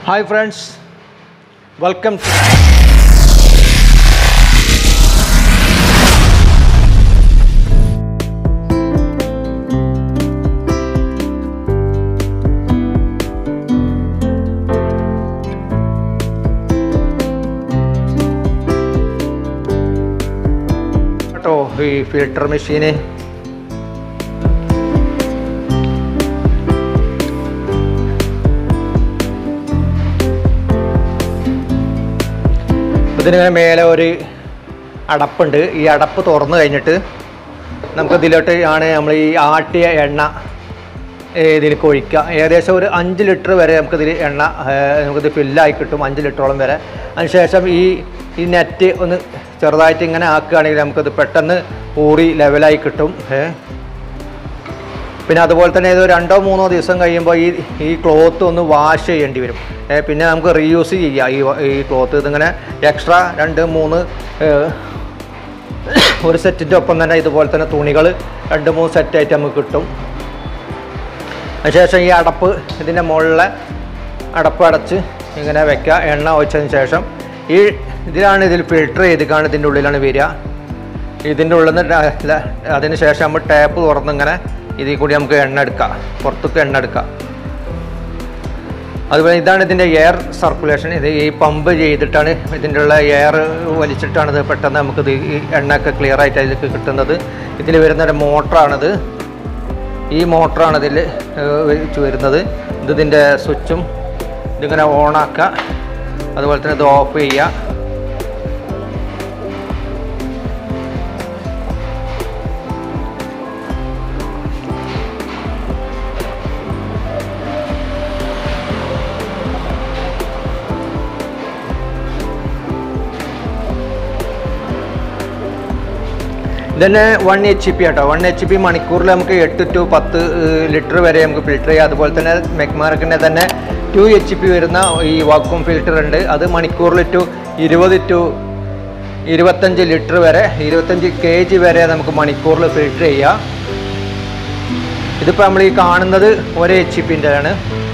Hi friends welcome to കേട്ടോ ഈ filter മെഷീന് ഇതിന് മേലെ ഒരു അടപ്പുണ്ട് ഈ അടപ്പ് തുറന്നു കഴിഞ്ഞിട്ട് നമുക്ക് ഇതിലോട്ട് ആണ് നമ്മൾ ഈ ആട്ടിയ എണ്ണ ഇതിലേക്ക് ഒഴിക്കുക ഏകദേശം ഒരു അഞ്ച് ലിറ്റർ വരെ നമുക്കിതിൽ എണ്ണ ഏഹ്, നമുക്കിത് ഫില്ലായി കിട്ടും അഞ്ച് ലിറ്ററോളം വരെ അതിനുശേഷം ഈ ഈ നെറ്റ് ഒന്ന് ചെറുതായിട്ട് ഇങ്ങനെ ആക്കുകയാണെങ്കിൽ നമുക്കത് പെട്ടെന്ന് ഊറി ലെവലായി കിട്ടും ഏഹ്. പിന്നെ അതുപോലെ തന്നെ ഇത് രണ്ടോ മൂന്നോ ദിവസം കഴിയുമ്പോൾ ഈ ഈ ക്ലോത്ത് ഒന്ന് വാഷ് ചെയ്യേണ്ടി വരും ഏ, പിന്നെ നമുക്ക് റീയൂസ് ചെയ്യാം ഈ വ- ഈ ക്ലോത്ത് ഇതിങ്ങനെ എക്സ്ട്രാ രണ്ട് മൂന്ന് ഏ, ഒരു സെറ്റിൻ്റെ ഒപ്പം തന്നെ ഇതുപോലെ തന്നെ തുണികൾ രണ്ട് മൂന്ന് സെറ്റായിട്ട് നമുക്ക് കിട്ടും അതിനുശേഷം ഈ അടപ്പ് ഇതിൻ്റെ മുകളിലെ അടപ്പ് അടച്ച് ഇങ്ങനെ വെക്കുക എണ്ണ ഒഴിച്ചതിന് ശേഷം ഈ ഇതിലാണ് ഇതിൽ ഫിൽട്ടർ ചെയ്തിക്കാണ് ഇതിൻ്റെ ഉള്ളിലാണ് വരിക ഇതിൻ്റെ ഉള്ളിൽ നിന്ന് അതിന് ശേഷം നമ്മൾ ടാപ്പ് തുറന്ന് ഇങ്ങനെ ഇതിൽ കൂടി നമുക്ക് എണ്ണ എടുക്കാം പുറത്തേക്ക് എണ്ണ എടുക്കാം അതുപോലെ ഇതാണ് ഇതിൻ്റെ എയർ സർക്കുലേഷൻ ഇത് ഈ പമ്പ് ചെയ്തിട്ടാണ് ഇതിൻ്റെ ഉള്ള എയർ വലിച്ചിട്ടാണ് ഇത് പെട്ടെന്ന് നമുക്കിത് ഈ എണ്ണയൊക്കെ ക്ലിയർ ആയിട്ട് അതിലേക്ക് കിട്ടുന്നത് ഇതിൽ വരുന്ന ഒരു മോട്ടറാണിത് ഈ മോട്ടറാണ് ഇതിൽ വെച്ച് വരുന്നത് ഇത് ഇതിൻ്റെ സ്വിച്ചും ഇതിങ്ങനെ ഓണാക്കുക അതുപോലെ തന്നെ ഇത് ഓഫ് ചെയ്യുക ഇതന്നെ one H P auto one H P മണിക്കൂറിൽ നമുക്ക് എട്ട് ടു പത്ത് ലിറ്റർ വരെ നമുക്ക് ഫിൽട്ടർ ചെയ്യാം അതുപോലെ തന്നെ മെക്മാർക്കിൻ്റെ തന്നെ ടു എച്ച് പി വരുന്ന ഈ വാക്വം ഫിൽറ്റർ ഉണ്ട് അത് മണിക്കൂറിൽ ടു ഇരുപത് ടു ഇരുപത്തഞ്ച് ലിറ്റർ വരെ ഇരുപത്തഞ്ച് കെ ജി വരെ നമുക്ക് മണിക്കൂറിൽ ഫിൽട്ടർ ചെയ്യാം ഇതിപ്പോൾ നമ്മൾ ഈ കാണുന്നത് ഒരു എച്ച് പിൻ്റെ ആണ്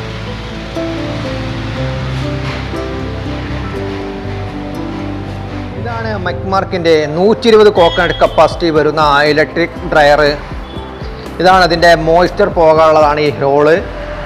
ഇതാണ് മെക്മാർക്കിൻ്റെ നൂറ്റി ഇരുപത് കോക്കനട്ട് കപ്പാസിറ്റി വരുന്ന ഇലക്ട്രിക് ഡ്രയർ ഇതാണ് അതിൻ്റെ മോയ്സ്ചർ പോകാനുള്ളതാണ് ഈ ഹോള്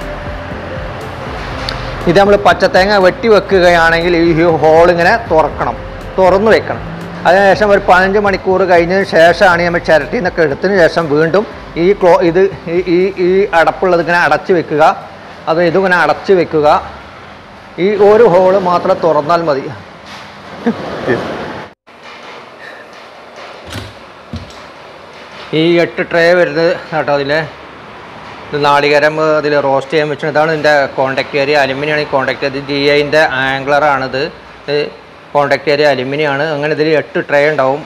ഇത് നമ്മൾ പച്ചത്തേങ്ങ വെട്ടി വെക്കുകയാണെങ്കിൽ ഈ ഹോൾ ഇങ്ങനെ തുറക്കണം തുറന്നു വെക്കണം അതിനുശേഷം ഒരു പതിനഞ്ച് മണിക്കൂർ കഴിഞ്ഞതിന് ശേഷമാണ് നമ്മൾ ചിരട്ടിയിൽ നിന്നൊക്കെ എടുത്തതിന് ശേഷം വീണ്ടും ഈ ക്ലോ ഇത് ഈ ഈ ഈ അടപ്പുള്ളത് ഇങ്ങനെ അടച്ചു വെക്കുക അത് ഇതിങ്ങനെ അടച്ചു വെക്കുക ഈ ഒരു ഹോള് മാത്രം തുറന്നാൽ മതി ഈ എട്ട് ട്രേ വരുന്നത് കേട്ടോ അതിൽ ഇത് നാളികേരം അതിൽ റോസ്റ്റ് ചെയ്യാൻ വെച്ചാൽ ഇതാണ് ഇതിൻ്റെ കോണ്ടാക്ട് ഏരിയ അലുമിനിയാണ് ഈ കോണ്ടാക്ട് ഇത് ജി ഐൻ്റെ ആംഗ്ലറാണിത് ഇത് കോണ്ടാക്ട് ഏരിയ അലുമിനിയാണ് അങ്ങനെ ഇതിൽ എട്ട് ട്രേ ഉണ്ടാവും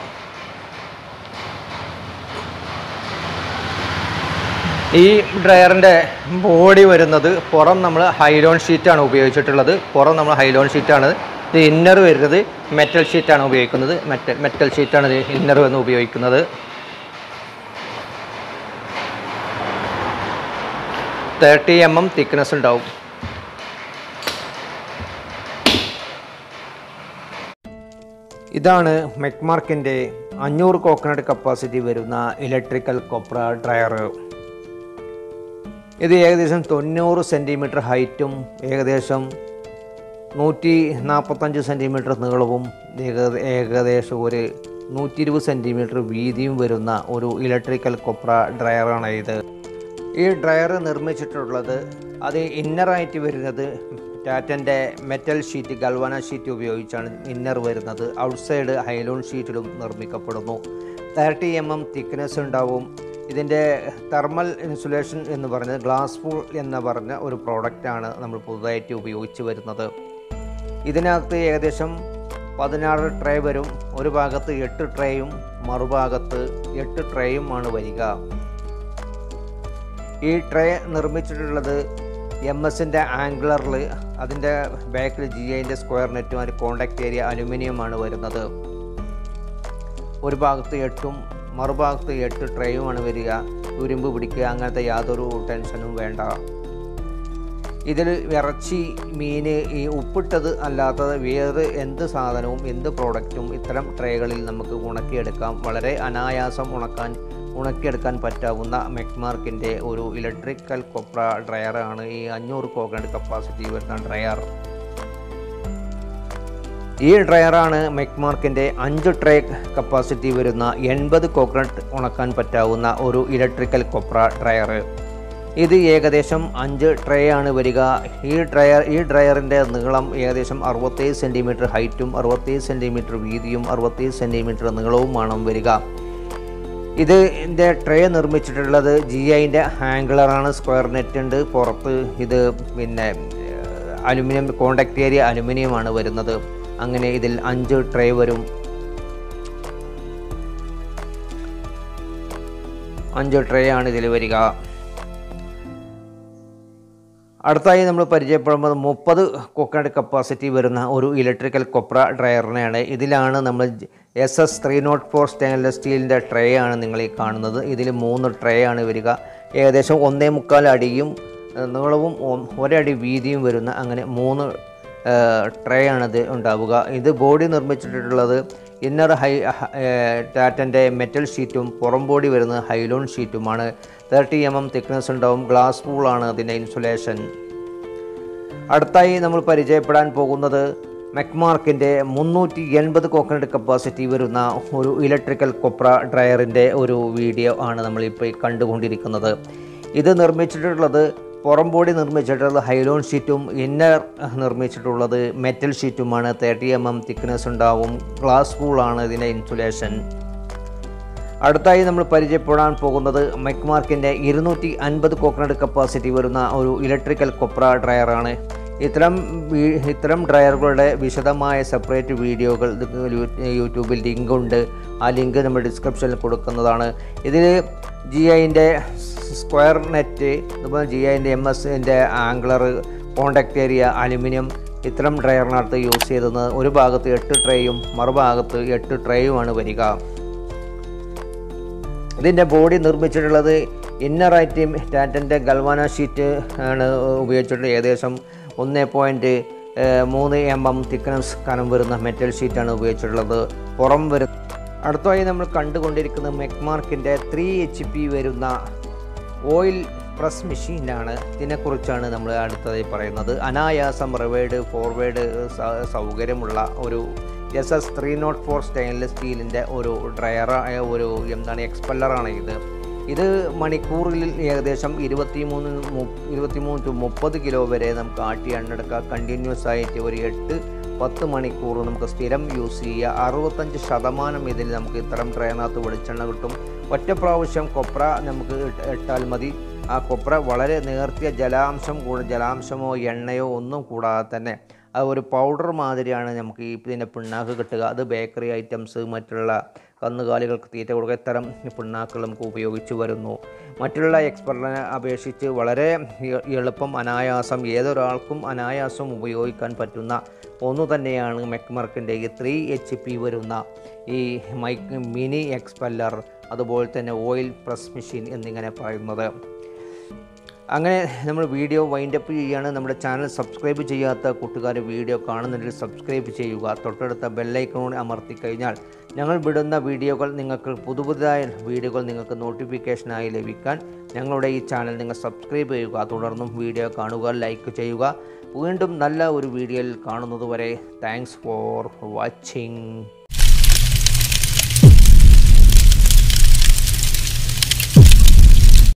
ഈ ഡ്രയറിൻ്റെ ബോഡി വരുന്നത് പുറം നമ്മൾ ഹൈലോൺ ഷീറ്റാണ് ഉപയോഗിച്ചിട്ടുള്ളത് പുറം നമ്മൾ ഹൈലോൺ ഷീറ്റാണ് ഇത് ഇന്നർ വരുന്നത് മെറ്റൽ ഷീറ്റാണ് ഉപയോഗിക്കുന്നത് മെറ്റൽ മെറ്റൽ ഷീറ്റാണ് ഇത് ഇന്നർ വന്ന് ഉപയോഗിക്കുന്നത് തേർട്ടി എം എം തിക്നെസ് ഉണ്ടാവും ഇതാണ് മെക്മാർക്കിൻ്റെ അഞ്ഞൂറ് കോക്കനട്ട് കപ്പാസിറ്റി വരുന്ന ഇലക്ട്രിക്കൽ കൊപ്ര ഡ്രയർ ഇത് ഏകദേശം തൊണ്ണൂറ് സെൻറ്റിമീറ്റർ ഹൈറ്റും ഏകദേശം നൂറ്റി നാൽപ്പത്തഞ്ച് സെൻറ്റിമീറ്റർ നീളവും ഏക- ഏകദേശം ഒരു നൂറ്റി ഇരുപത് സെൻറ്റിമീറ്റർ വീതിയും വരുന്ന ഒരു ഇലക്ട്രിക്കൽ കൊപ്ര ഡ്രയറാണ് ഇത് ഈ ഡ്രയർ നിർമ്മിച്ചിട്ടുള്ളത് അത് ഇന്നറായിട്ട് വരുന്നത് ടാറ്റൻ്റെ മെറ്റൽ ഷീറ്റ് ഗൽവാന ഷീറ്റ് ഉപയോഗിച്ചാണ് ഇന്നർ വരുന്നത് ഔട്ട്സൈഡ് ഹൈലോൺ ഷീറ്റിലും നിർമ്മിക്കപ്പെടുന്നു തേർട്ടി എം എം തിക്നെസ് ഉണ്ടാവും ഇതിൻ്റെ തെർമൽ ഇൻസുലേഷൻ എന്ന് പറഞ്ഞത് ഗ്ലാസ് ഫുൾ എന്ന് പറഞ്ഞ ഒരു പ്രോഡക്റ്റാണ് നമ്മൾ പുതുതായിട്ട് ഉപയോഗിച്ച് വരുന്നത് ഇതിനകത്ത് ഏകദേശം പതിനാറ് ട്രേ വരും ഒരു ഭാഗത്ത് എട്ട് ട്രേയും മറുഭാഗത്ത് എട്ട് ട്രേയും ആണ് വരിക ഈ ട്രേ നിർമ്മിച്ചിട്ടുള്ളത് എം എസിൻ്റെ ആംഗുലറിൽ അതിൻ്റെ ബാക്കിൽ ജി ഐൻ്റെ സ്ക്വയർ നെറ്റും അതിൻ്റെ കോണ്ടാക്ട് ഏരിയ അലുമിനിയമാണ് വരുന്നത് ഒരു ഭാഗത്ത് എട്ടും മറുഭാഗത്ത് എട്ട് ട്രേയുമാണ് വരിക തുരുമ്പ് പിടിക്കുക അങ്ങനത്തെ യാതൊരു ടെൻഷനും വേണ്ട ഇതിൽ ഇറച്ചി മീൻ ഈ ഉപ്പിട്ടത് അല്ലാത്തത് വേറെ എന്ത് സാധനവും എന്ത് പ്രോഡക്റ്റും ഇത്തരം ട്രേകളിൽ നമുക്ക് ഉണക്കിയെടുക്കാം വളരെ അനായാസം ഉണക്കാൻ ഉണക്കിയെടുക്കാൻ പറ്റാവുന്ന മെക്മാർക്കിൻ്റെ ഒരു ഇലക്ട്രിക്കൽ കൊപ്ര ഡ്രയറാണ് ഈ അഞ്ഞൂറ് കോക്കനട്ട് കപ്പാസിറ്റി വരുന്ന ഡ്രയർ ഈ ഡ്രയറാണ് മെക്മാർക്കിൻ്റെ അഞ്ച് ട്രേ കപ്പാസിറ്റി വരുന്ന എൺപത് കോക്കനട്ട് ഉണക്കാൻ പറ്റാവുന്ന ഒരു ഇലക്ട്രിക്കൽ കൊപ്ര ഡ്രയർ ഇത് ഏകദേശം അഞ്ച് ട്രേ ആണ് വരിക ഈ ഡ്രയർ ഈ ഡ്രയറിൻ്റെ നീളം ഏകദേശം അറുപത്തേഴ് സെൻറ്റിമീറ്റർ ഹൈറ്റും അറുപത്തേഴ് സെൻറ്റിമീറ്റർ വീതിയും അറുപത്തേഴ് സെൻറ്റിമീറ്റർ നീളവുമാണ് വരിക ഇത് ഇതിൻ്റെ ട്രേ നിർമ്മിച്ചിട്ടുള്ളത് ജി ഐൻ്റെ ഹാംഗ്ലറാണ് സ്ക്വയർ നെറ്റ് ഉണ്ട് പുറത്ത് ഇത് പിന്നെ അലുമിനിയം കോണ്ടാക്ട് ഏരിയ അലുമിനിയമാണ് വരുന്നത് അങ്ങനെ ഇതിൽ അഞ്ച് ട്രേ വരും അഞ്ച് ട്രേ ആണ് ഇതിൽ വരിക അടുത്തായി നമ്മൾ പരിചയപ്പെടുമ്പോൾ മുപ്പത് കൊക്കനട്ട് കപ്പാസിറ്റി വരുന്ന ഒരു ഇലക്ട്രിക്കൽ കൊപ്ര ഡ്രയറിനെയാണ് ഇതിലാണ് നമ്മൾ S S three not four stainless സ്റ്റീലിൻ്റെ ട്രേ ആണ് നിങ്ങൾ ഈ കാണുന്നത് ഇതിൽ മൂന്ന് ട്രേ ആണ് വരിക ഏകദേശം ഒന്നേ മുക്കാൽ അടിയും ഏഹ്, നീളവും ഒ- ഒരടി വീതിയും വരുന്ന അങ്ങനെ മൂന്ന് ട്രേ ആണിത് ഉണ്ടാവുക ഇത് ബോഡി നിർമ്മിച്ചിട്ടുള്ളത് ഇന്നർ ഹൈ ടാറ്റൻ്റെ മെറ്റൽ ഷീറ്റും പുറം ബോഡി വരുന്നത് ഹൈലോൺ ഷീറ്റുമാണ് തേർട്ടി എം എം തിക്നെസ് ഉണ്ടാവും ഗ്ലാസ് പൂളാണ് അതിൻ്റെ ഇൻസുലേഷൻ അടുത്തായി നമ്മൾ പരിചയപ്പെടാൻ പോകുന്നത് മെക്മാർക്കിൻ്റെ മുന്നൂറ്റി എൺപത് കോക്കനട്ട് കപ്പാസിറ്റി വരുന്ന ഒരു ഇലക്ട്രിക്കൽ കൊപ്ര ഡ്രയറിൻ്റെ ഒരു വീഡിയോ ആണ് നമ്മളിപ്പോൾ ഈ കണ്ടുകൊണ്ടിരിക്കുന്നത് ഇത് നിർമ്മിച്ചിട്ടുള്ളത് പുറം ബോഡി നിർമ്മിച്ചിട്ടുള്ളത് ഹൈലോൺ ഷീറ്റും ഇന്നർ നിർമ്മിച്ചിട്ടുള്ളത് മെറ്റൽ ഷീറ്റുമാണ് തേർട്ടി എം എം തിക്നെസ് ഉണ്ടാവും ഗ്ലാസ് പൂളാണ് ഇതിൻ്റെ ഇൻസുലേഷൻ അടുത്തായി നമ്മൾ പരിചയപ്പെടാൻ പോകുന്നത് മെക്മാർക്കിൻ്റെ ഇരുന്നൂറ്റി അൻപത് കോക്കനട്ട് കപ്പാസിറ്റി വരുന്ന ഒരു ഇലക്ട്രിക്കൽ കൊപ്ര ഡ്രയറാണ് ഇത്തരം വീ- ഇത്തരം ഡ്രയറുകളുടെ വിശദമായ സെപ്പറേറ്റ് വീഡിയോകൾ ഇത് യൂ- യൂട്യൂബിൽ ലിങ്ക് ഉണ്ട് ആ ലിങ്ക് നമ്മൾ ഡിസ്ക്രിപ്ഷനിൽ കൊടുക്കുന്നതാണ് ഇതിൽ ജി ഐൻ്റെ സ്ക്വയർ നെറ്റ് അതുപോലെ ജി ഐൻ്റെ എം എസിൻ്റെ ആംഗ്ലർ കോണ്ടാക്ട് ഏരിയ അലുമിനിയം ഇത്തരം ഡ്രയറിനകത്ത് യൂസ് ചെയ്തത് ഒരു ഭാഗത്ത് എട്ട് ട്രേയും മറുഭാഗത്ത് എട്ട് ട്രേയുമാണ് വരിക ഇതിൻ്റെ ബോഡി നിർമ്മിച്ചിട്ടുള്ളത് ഇന്നറായിട്ട് ടാറ്റൻ്റെ ഗൽവാന ഷീറ്റ് ആണ് ഉപയോഗിച്ചിട്ടുള്ളത് ഏകദേശം ഒന്ന് പോയിൻറ്റ് മൂന്ന് എം എം തിക്നെസ് കനം വരുന്ന മെറ്റൽ ഷീറ്റാണ് ഉപയോഗിച്ചിട്ടുള്ളത് പുറം വരും അടുത്തതായി നമ്മൾ കണ്ടുകൊണ്ടിരിക്കുന്നത് മെക്മാർക്കിൻ്റെ ത്രീ എച്ച് പി വരുന്ന ഓയിൽ പ്രസ് മെഷീനാണ് ഇതിനെക്കുറിച്ചാണ് നമ്മൾ അടുത്തതായി പറയുന്നത് അനായാസം റിവേഡ് ഫോർവേഡ് സൗകര്യമുള്ള ഒരു S S three not four stainless സ്റ്റീലിൻ്റെ ഒരു ഡ്രയറായ ഒരു എന്താണ് എക്സ്പെല്ലറാണ് ഇത് ഇത് മണിക്കൂറിൽ ഏകദേശം ഇരുപത്തിമൂന്ന് മു ഇരുപത്തിമൂന്ന് ടു മുപ്പത് കിലോ വരെ നമുക്ക് ആട്ടി എണ്ണെടുക്കാം കണ്ടിന്യൂസ് ആയിട്ട് ഒരു എട്ട് പത്ത് മണിക്കൂർ നമുക്ക് സ്ഥിരം യൂസ് ചെയ്യുക അറുപത്തഞ്ച് ശതമാനം ഇതിൽ നമുക്ക് ഇത്തരം ട്രെയിനകത്ത് വെളിച്ചെണ്ണ കിട്ടും ഒറ്റ പ്രാവശ്യം കൊപ്ര നമുക്ക് ഇട്ട് ഇട്ടാൽ മതി ആ കൊപ്ര വളരെ നേർത്തിയ ജലാംശം കൂടെ ജലാംശമോ എണ്ണയോ ഒന്നും കൂടാതെ തന്നെ അത് ഒരു പൗഡർ മാതിരിയാണ് നമുക്ക് ഈ ഇതിൻ്റെ പിണ്ണാക്ക് കിട്ടുക അത് ബേക്കറി ഐറ്റംസ് മറ്റുള്ള കന്നുകാലികൾക്ക് തീറ്റ കൊടുക്കുക ഇത്തരം പിണ്ണാക്കുകൾ നമുക്ക് ഉപയോഗിച്ച് വരുന്നു മറ്റുള്ള എക്സ്പെർട്ടിനെ അപേക്ഷിച്ച് വളരെ എ- എളുപ്പം അനായാസം ഏതൊരാൾക്കും അനായാസം ഉപയോഗിക്കാൻ പറ്റുന്ന ഒന്നു തന്നെയാണ് മെക്മർക്കിൻ്റെ ഈ ത്രീ എച്ച് പി വരുന്ന ഈ മൈക്ക് മിനി എക്സ്പെല്ലർ അതുപോലെ തന്നെ ഓയിൽ പ്രസ് മെഷീൻ എന്നിങ്ങനെ പറയുന്നത് അങ്ങനെ നമ്മൾ വീഡിയോ വൈൻഡപ്പ് ചെയ്യുകയാണ് നമ്മുടെ ചാനൽ സബ്സ്ക്രൈബ് ചെയ്യാത്ത കൂട്ടുകാർ വീഡിയോ കാണുന്നുണ്ടെങ്കിൽ സബ്സ്ക്രൈബ് ചെയ്യുക തൊട്ടടുത്ത ബെല്ലൈക്കണോട് അമർത്തി കഴിഞ്ഞാൽ ഞങ്ങൾ വിടുന്ന വീഡിയോകൾ നിങ്ങൾക്ക് പുതു പുതുതായ വീഡിയോകൾ നിങ്ങൾക്ക് നോട്ടിഫിക്കേഷനായി ലഭിക്കാൻ ഞങ്ങളുടെ ഈ ചാനൽ നിങ്ങൾ സബ്സ്ക്രൈബ് ചെയ്യുക തുടർന്നും വീഡിയോ കാണുക ലൈക്ക് ചെയ്യുക വീണ്ടും നല്ല ഒരു വീഡിയോയിൽ കാണുന്നതുവരെ താങ്ക്സ് ഫോർ വാച്ചിങ്